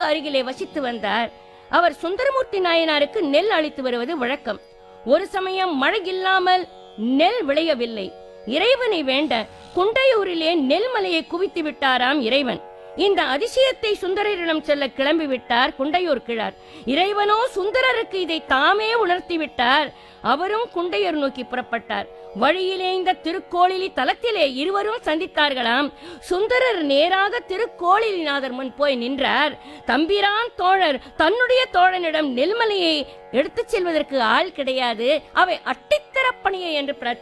அருகிலே வசித்து வந்தார் அவர் சுந்தரமூர்த்தி நாயனாருக்கு நெல் அளித்து வருவது வழக்கம் ஒரு சமயம் மழை இல்லாமல் நெல் விளையவில்லை இறைவனை வேண்ட குண்டையூரிலே நெல்மலையை குவித்து விட்டாராம் இறைவன் இந்த அதிசயத்தை சுந்தரரிடம் செல்ல கிளம்பி விட்டார் குண்டையூர் கிழார் இறைவனோ சுந்தரருக்கு இதை தாமே உணர்த்தி விட்டார் அவரும் குண்டையூர் நோக்கி புறப்பட்டார் வழியிலே இந்த திருக்கோளிலி தலத்திலே இருவரும் சந்தித்தார்களாம் சுந்தரர் நேராக திருக்கோளிலிநாதர் முன் போய் நின்றார் தம்பிரான் தோழர் தன்னுடைய தோழனிடம் நெல்மலையை எடுத்துச் செல்வதற்கு ஆள் கிடையாது அவை அட்டித்தரப்பணியை என்று பிரார்த்தி